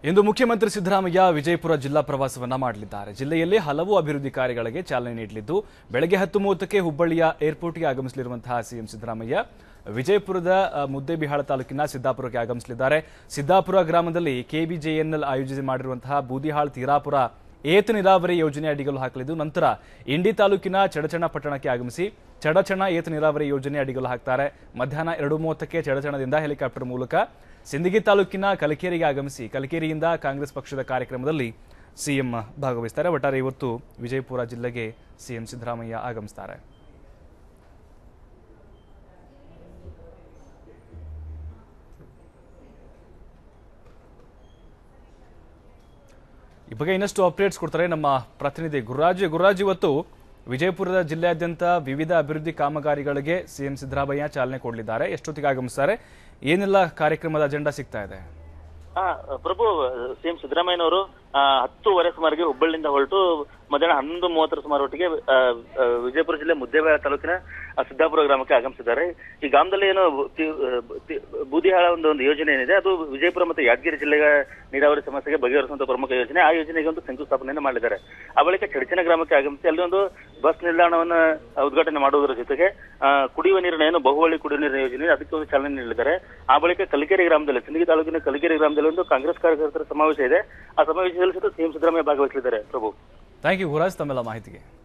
ಇಂದು ಮುಖ್ಯಮಂತ್ರಿ ಸಿದ್ದರಾಮಯ್ಯ ವಿಜಯಪುರ ಜಿಲ್ಲಾ ಪ್ರವಾಸವನ್ನ ಮಾಡಲಿದ್ದಾರೆ ಜಿಲ್ಲೆಯಲ್ಲಿ ಹಲವು ಅಭಿವೃದ್ಧಿ ಕಾರ್ಯಗಳಿಗೆ ಚಾಲನೆ ನೀಡಲಿದ್ದು ಬೆಳಗ್ಗೆ ಹತ್ತು ಮೂವತ್ತಕ್ಕೆ ಹುಬ್ಬಳ್ಳಿಯ ಏರ್ಪೋರ್ಟ್ಗೆ ಆಗಮಿಸಲಿರುವಂತಹ ಸಿಎಂ ಸಿದ್ದರಾಮಯ್ಯ ವಿಜಯಪುರದ ಅ, ಮುದ್ದೇಬಿಹಾಳ ತಾಲೂಕಿನ ಸಿದ್ದಾಪುರಕ್ಕೆ ಆಗಮಿಸಲಿದ್ದಾರೆ ಸಿದ್ದಾಪುರ ಗ್ರಾಮದಲ್ಲಿ ಕೆಬಿಜೆಎನ್ಎಲ್ ಆಯೋಜನೆ ಮಾಡಿರುವಂತಹ ಬೂದಿಹಾಳ್ ತೀರಾಪುರ ಏತ ನೀರಾವರಿ ಯೋಜನೆ ಅಡಿಗಲು ಹಾಕಲಿದ್ದು ನಂತರ ಇಂಡಿ ತಾಲೂಕಿನ ಚಡಚಣ ಪಟ್ಟಣಕ್ಕೆ ಆಗಮಿಸಿ ಚಡಚಣ ಏತ ನೀರಾವರಿ ಯೋಜನೆ ಅಡಿಗಲು ಹಾಕ್ತಾರೆ ಮಧ್ಯಾಹ್ನ ಎರಡು ಮೂವತ್ತಕ್ಕೆ ಚಡಚಣದಿಂದ ಹೆಲಿಕಾಪ್ಟರ್ ಮೂಲಕ ಸಿಂದಗಿ ತಾಲೂಕಿನ ಕಲಕೇರಿಗೆ ಆಗಮಿಸಿ ಕಲಕೇರಿಯಿಂದ ಕಾಂಗ್ರೆಸ್ ಪಕ್ಷದ ಕಾರ್ಯಕ್ರಮದಲ್ಲಿ ಸಿಎಂ ಭಾಗವಹಿಸ್ತಾರೆ ಒಟ್ಟಾರೆ ಇವತ್ತು ವಿಜಯಪುರ ಜಿಲ್ಲೆಗೆ ಸಿಎಂ ಸಿದ್ದರಾಮಯ್ಯ ಆಗಮಿಸ್ತಾರೆ ಈ ಬಗ್ಗೆ ಇನ್ನಷ್ಟು ಅಪ್ಡೇಟ್ಸ್ ಕೊಡ್ತಾರೆ ನಮ್ಮ ಪ್ರತಿನಿಧಿ ಗುರುರಾಜ್ ಗುರುರಾಜ್ ಇವತ್ತು ವಿಜಯಪುರದ ಜಿಲ್ಲೆಯಾದ್ಯಂತ ವಿವಿಧ ಅಭಿವೃದ್ಧಿ ಕಾಮಗಾರಿಗಳಿಗೆ ಸಿಎಂ ಸಿದ್ದರಾಮಯ್ಯ ಚಾಲನೆ ಕೊಡಲಿದ್ದಾರೆ ಎಷ್ಟೊತ್ತಿಗೆ ಆಗಮಿಸ್ತಾರೆ ಏನೆಲ್ಲ ಕಾರ್ಯಕ್ರಮದ ಅಜೆಂಡಾ ಸಿಗ್ತಾ ಇದೆ ಹಾ ಪ್ರಭು ಸಿಎಂ ಸಿದ್ದರಾಮಯ್ಯನವರು ಆ, ಹತ್ತುವರೆ ಸುಮಾರಿಗೆ ಹುಬ್ಬಳ್ಳಿಯಿಂದ ಹೊರಟು ಮಧ್ಯಾಹ್ನ ಹನ್ನೊಂದು ಮೂವತ್ತರ ಸುಮಾರು ಹೊತ್ತಿಗೆ ಆ, ಆ, ವಿಜಯಪುರ ಜಿಲ್ಲೆ ಮುದ್ದೇಬೇಳ ತಾಲೂಕಿನ ಆ, ಸಿದ್ದಾಪುರ ಗ್ರಾಮಕ್ಕೆ ಆಗಮಿಸಿದ್ದಾರೆ ಈ ಗ್ರಾಮದಲ್ಲಿ ಏನು ತಿ- ತಿ- ಬೂದಿಹಾಳ ಒಂದು ಒಂದು ಯೋಜನೆ ಏನಿದೆ ಅದು ವಿಜಯಪುರ ಮತ್ತು ಯಾದಗಿರಿ ಜಿಲ್ಲೆಯ ನೀರಾವರಿ ಸಮಸ್ಯೆಗೆ ಬಗೆಹರಿಸುವಂತ ಪ್ರಮುಖ ಯೋಜನೆ ಆ ಯೋಜನೆಗೆ ಒಂದು ಶಂಕುಸ್ಥಾಪನೆಯನ್ನು ಮಾಡಿದ್ದಾರೆ ಆ ಬಳಿಕ ಚಡಚಣ ಗ್ರಾಮಕ್ಕೆ ಆಗಮಿಸಿ ಅಲ್ಲಿ ಒಂದು ಬಸ್ ನಿಲ್ದಾಣವನ್ನು ಆ, ಉದ್ಘಾಟನೆ ಮಾಡುವುದರ ಜೊತೆಗೆ ಆ, ಕುಡಿಯುವ ನೀರಿನ ಏನು ಬಹುವಳಿ ಕುಡಿಯುವ ನೀರಿನ ಯೋಜನೆ ಇದೆ, ಅದಕ್ಕೆ ಒಂದು ಚಾಲನೆ ನೀಡಿದ್ದಾರೆ ಆ ಬಳಿಕ ಕಲಿಕೆರೆ ಗ್ರಾಮದಲ್ಲಿ ಸಿಂದಗಿ ತಾಲೂಕಿನ ಕಲಿಕೆರೆ ಗ್ರಾಮದಲ್ಲಿ ಒಂದು ಕಾಂಗ್ರೆಸ್ ಕಾರ್ಯಕರ್ತರ ಸಮಾವೇಶ ಇದೆ ಆ ಸಮಾವೇಶದಲ್ಲಿ ಸಹ ಸಿಎಂ ಸಿದ್ದರಾಮಯ್ಯ ಭಾಗವಹಿಸಲಿದ್ದಾರೆ ಪ್ರಭು ಥ್ಯಾಂಕ್ ಯು ಗುರುರಾಜ್ ತಮ್ಮೆಲ್ಲ ಮಾಹಿತಿಗೆ